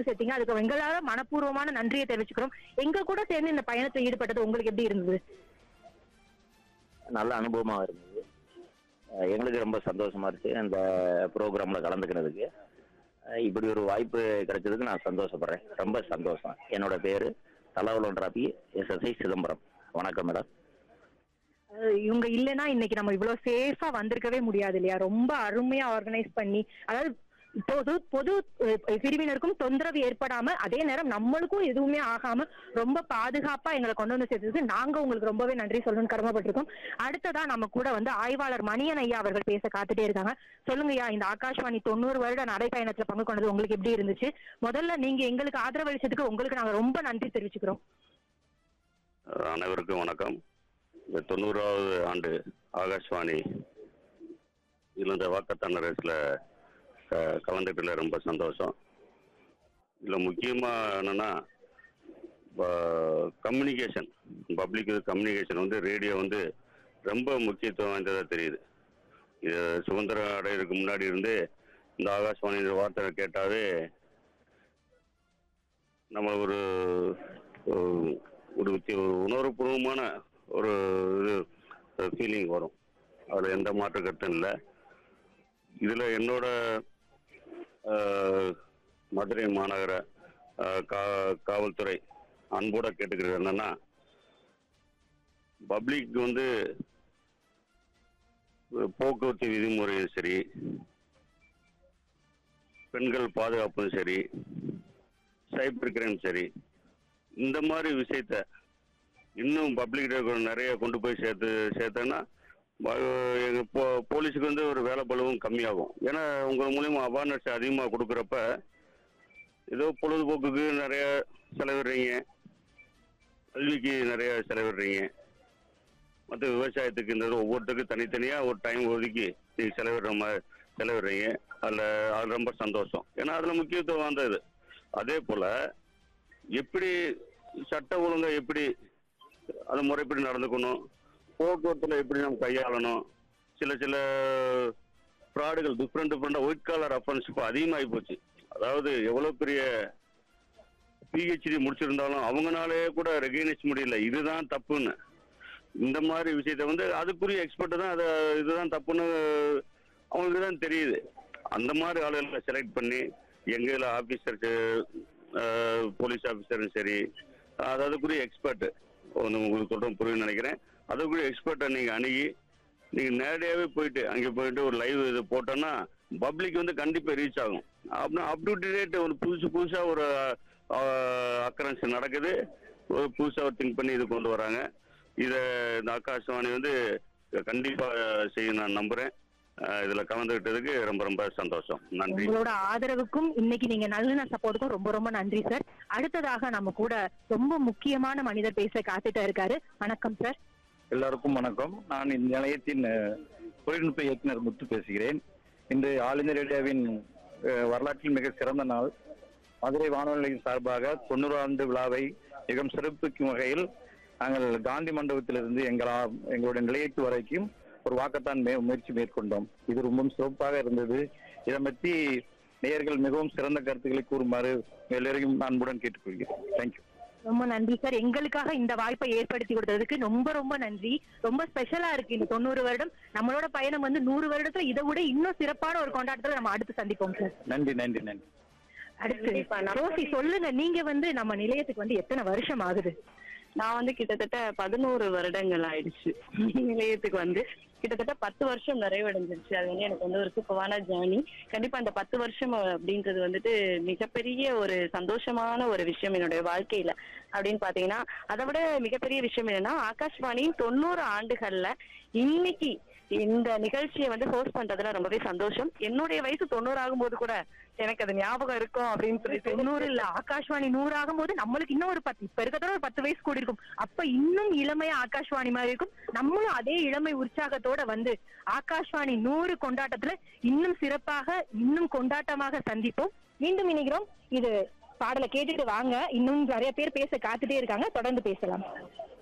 சேர்த்தீங்க அதுக்கு எங்களால மனப்பூர்வமான நன்றியை தெரிவிச்சுக்கிறோம் எங்க கூட சேர்ந்து இந்த பயணத்துல ஈடுபட்டது உங்களுக்கு எப்படி இருந்தது நல்ல அனுபவமா இருந்தது அஹ் எங்களுக்கு ரொம்ப சந்தோஷமா இருக்கு இந்த ப்ரோக்ராம்ல கலந்துக்கிறதுக்கு அஹ் இப்படி ஒரு வாய்ப்பு கிடைச்சதுக்கு நான் சந்தோஷப்படுறேன் ரொம்ப சந்தோஷம் என்னோட பேரு தலவலன் ராபி எஸ்எஸ்ஐ சிதம்பரம் வணக்கம் மேடம் அஹ் இவங்க இல்லைன்னா இன்னைக்கு நம்ம இவ்வளவு சேஃபா வந்திருக்கவே முடியாது இல்லையா ரொம்ப அருமையா ஆர்கனைஸ் பண்ணி அதாவது பொது பொது அஹ், பிரிவினருக்கும் தொந்தரவு ஏற்படாம அதே நேரம் நம்மளுக்கும் எதுவுமே ஆகாம ரொம்ப பாதுகாப்பா எங்களை கொண்டு வந்து சேர்த்தது நாங்க உங்களுக்கு ரொம்பவே நன்றி சொல்லணும்னு கடமைப்பட்டிருக்கோம் அடுத்ததா நம்ம கூட வந்து ஆய்வாளர் மணியன் ஐயா அவர்கள் பேச காத்துட்டே இருக்காங்க சொல்லுங்க ஐயா இந்த ஆகாஷ்வாணி தொண்ணூறு வருட நடைப்பயணத்துல பங்கு கொண்டது உங்களுக்கு எப்படி இருந்துச்சு முதல்ல நீங்க எங்களுக்கு ஆதரவு அளிச்சதுக்கு உங்களுக்கு நாங்க ரொம்ப நன்றி தெரிவிச்சுக்கிறோம் அனைவருக்கும் வணக்கம் இந்த தொண்ணூறாவது ஆண்டு ஆகாஷ்வாணி இழந்த வாக்கத்தான ரேஸில் கலந்துக்கிட்டல ரொம்ப சந்தோஷம் இதில் முக்கியமாக என்னென்னா கம்யூனிகேஷன் பப்ளிக் கம்யூனிகேஷன் வந்து ரேடியோ வந்து ரொம்ப முக்கியத்துவம் வாய்ந்ததாக தெரியுது இது சுதந்திரம் அடையிறதுக்கு முன்னாடி இருந்து இந்த ஆகாஷ்வாணி வார்த்தை கேட்டாவே நம்ம ஒரு ஒரு- ஒரு தி- ஒரு உணர்வுபூர்வமான ஒரு இது ஃபீலிங் வரும் அதில் எந்த மாற்று கருத்தும் இல்லை இதில் என்னோட அஹ், மதுரை மாநகர அஹ், கா காவல்துறை அன்போட கேட்டுக்கிறது என்னன்னா பப்ளிக் வந்து போக்குவரத்து விதிமுறையும் சரி பெண்கள் பாதுகாப்பும் சரி சைபர் கிரைம் சரி இந்த மாதிரி விஷயத்த இன்னும் பப்ளிக் நிறைய கொண்டு போய் சேர்த்து சேர்த்தேன்னா ப- எங்க போ போலீஸுக்கு வந்து ஒரு வேலை பளுவும் கம்மியாகும் ஏன்னா உங்கள் மூலியமா அவேர்னஸ் அதிகமாக கொடுக்குறப்ப ஏதோ பொழுதுபோக்குக்கு நிறைய செலவிடுறீங்க கல்விக்கு நிறைய செலவிடுறீங்க மற்ற விவசாயத்துக்கு இந்த இது ஒவ்வொருத்தருக்கும் தனித்தனியாக ஒரு டைம் ஒதுக்கி நீங்கள் செலவிடுற மாதிரி செலவிடுறீங்க அதில் அது ரொம்ப சந்தோஷம் ஏன்னா அதில் முக்கியத்துவம் வந்தது அதே போல் எப்படி சட்ட ஒழுங்கை எப்படி அது முறைப்படி நடந்துக்கணும் போக்குவரத்தில் எப்படி நம்ம கையாளணும் சில சில ஃப்ராடுகள் டிஃப்ரெண்ட் டிஃப்ரெண்டாக ஒயிட் காலர் அஃபென்ஸ் இப்போ அதிகமாகி போச்சு அதாவது எவ்வளோ பெரிய பிஹெச்டி முடிச்சிருந்தாலும் அவங்கனாலே கூட ரெகனைஸ் முடியல இதுதான் தப்புன்னு இந்த மாதிரி விஷயத்த வந்து அதுக்குரிய எக்ஸ்பர்ட் தான் அதை இதுதான் தப்புன்னு அவங்களுக்கு தான் தெரியுது அந்த மாதிரி ஆளுகளை செலக்ட் பண்ணி எங்க இதில் ஆஃபீஸருக்கு போலீஸ் ஆஃபீஸரும் சரி அது அதுக்குரிய எக்ஸ்பர்ட் உங்களுக்கு சொல்கிறேன் புரியும்னு நினைக்கிறேன் அதுக்குரிய எக்ஸ்பர்ட்டை நீங்கள் அணுகி நீங்கள் நேரடியாகவே போயிட்டு அங்கே போயிட்டு ஒரு லைவ் இது போட்டோன்னா பப்ளிக் வந்து கண்டிப்பாக ரீச் ஆகும் அப்படின்னா அப் டு டேட் ஒரு புதுசு புதுசாக ஒரு அக்கரன்ஸ் நடக்குது ஒரு புதுசாக ஒரு திங்க் பண்ணி இது கொண்டு வராங்க இதை இந்த ஆகாசவாணி வந்து கண்டிப்பாக செய்யும் நான் நம்புகிறேன் இதில் கலந்துக்கிட்டதுக்கு ரொம்ப ரொம்ப சந்தோஷம் நன்றி உங்களோட ஆதரவுக்கும் இன்னைக்கு நீங்க நல்ல சப்போர்ட்டுக்கும் ரொம்ப ரொம்ப நன்றி சார் அடுத்ததாக நம்ம கூட ரொம்ப முக்கியமான மனிதர் பேச காத்துட்டு இருக்காரு வணக்கம் சார் எல்லாருக்கும் வணக்கம் நான் இந்த நிலையத்தின் அஹ், தொழில்நுட்ப இயக்குனர் முத்து பேசுகிறேன் இன்று ஆல் இந்திய ரேடியோவின் அஹ், வரலாற்றில் மிக சிறந்த நாள் மதுரை வானொலி நிலையம் சார்பாக தொண்ணூறு ஆண்டு விழாவை மிகவும் சிறப்பிக்கும் வகையில் நாங்கள் காந்தி மண்டபத்திலிருந்து எங்களா எங்களுடைய நிலையத்து வரைக்கும் ஒரு வாக்கத்தான் மே முயற்சி மேற்கொண்டோம் இது ரொம்பவும் சிறப்பாக இருந்தது இதை பற்றி நேயர்கள் மிகவும் சிறந்த கருத்துக்களை கூறுமாறு எல்லோரையும் அன்புடன் கேட்டுக்கொள்கிறேன் தேங்க்யூ ரொம்ப நன்றி சார் எங்களுக்காக இந்த வாய்ப்பை ஏற்படுத்தி கொடுத்ததுக்கு ரொம்ப ரொம்ப நன்றி ரொம்ப ஸ்பெஷலா இருக்கு இந்த தொண்ணூறு வருடம் நம்மளோட பயணம் வந்து நூறு வருடத்துல இதை விட இன்னும் சிறப்பான ஒரு கொண்டாட்டத்துல நம்ம அடுத்து சந்திப்போம் சார் நன்றி நன்றி நன்றி அடுத்து ரோசி சொல்லுங்க நீங்க வந்து நம்ம நிலையத்துக்கு வந்து எத்தனை வருஷம் ஆகுது நான் வந்து கிட்டத்தட்ட பதினோரு வருடங்கள் ஆயிடுச்சு நிலையத்துக்கு வந்து கிட்டத்தட்ட பத்து வருஷம் நிறைவடைஞ்சிருச்சு அது வந்து எனக்கு வந்து ஒரு சூப்பரான ஜேர்னி கண்டிப்பா அந்த பத்து வருஷம் அப்படின்றது வந்துட்டு மிகப்பெரிய ஒரு சந்தோஷமான ஒரு விஷயம் என்னுடைய வாழ்க்கையில அப்படின்னு பாத்தீங்கன்னா அதை விட மிகப்பெரிய விஷயம் என்னன்னா ஆகாஷ்வாணியின் தொண்ணூறு ஆண்டுகள்ல இன்னைக்கு இந்த நிகழ்ச்சியை வந்து ஹோஸ்ட் பண்றதுல ரொம்பவே சந்தோஷம் என்னுடைய வயசு தொண்ணூறு ஆகும்போது கூட எனக்கு அது ஞாபகம் இருக்கும் அப்படின்னு சொல்லி தொண்ணூறு இல்ல ஆகாஷ்வாணி நூறு ஆகும்போது நம்மளுக்கு இன்னும் ஒரு பத்து இப்ப இருக்கிற ஒரு பத்து வயசு கூடி இருக்கும் அப்ப இன்னும் இளமையா ஆகாஷ்வாணி மாதிரி இருக்கும் நம்மளும் அதே இளமை உற்சாகத்தோட வந்து ஆகாஷ்வாணி நூறு கொண்டாட்டத்துல இன்னும் சிறப்பாக இன்னும் கொண்டாட்டமாக சந்திப்போம் மீண்டும் இணைகிறோம் இது பாடலை கேட்டுட்டு வாங்க இன்னும் நிறைய பேர் பேச காத்துட்டே இருக்காங்க தொடர்ந்து பேசலாம்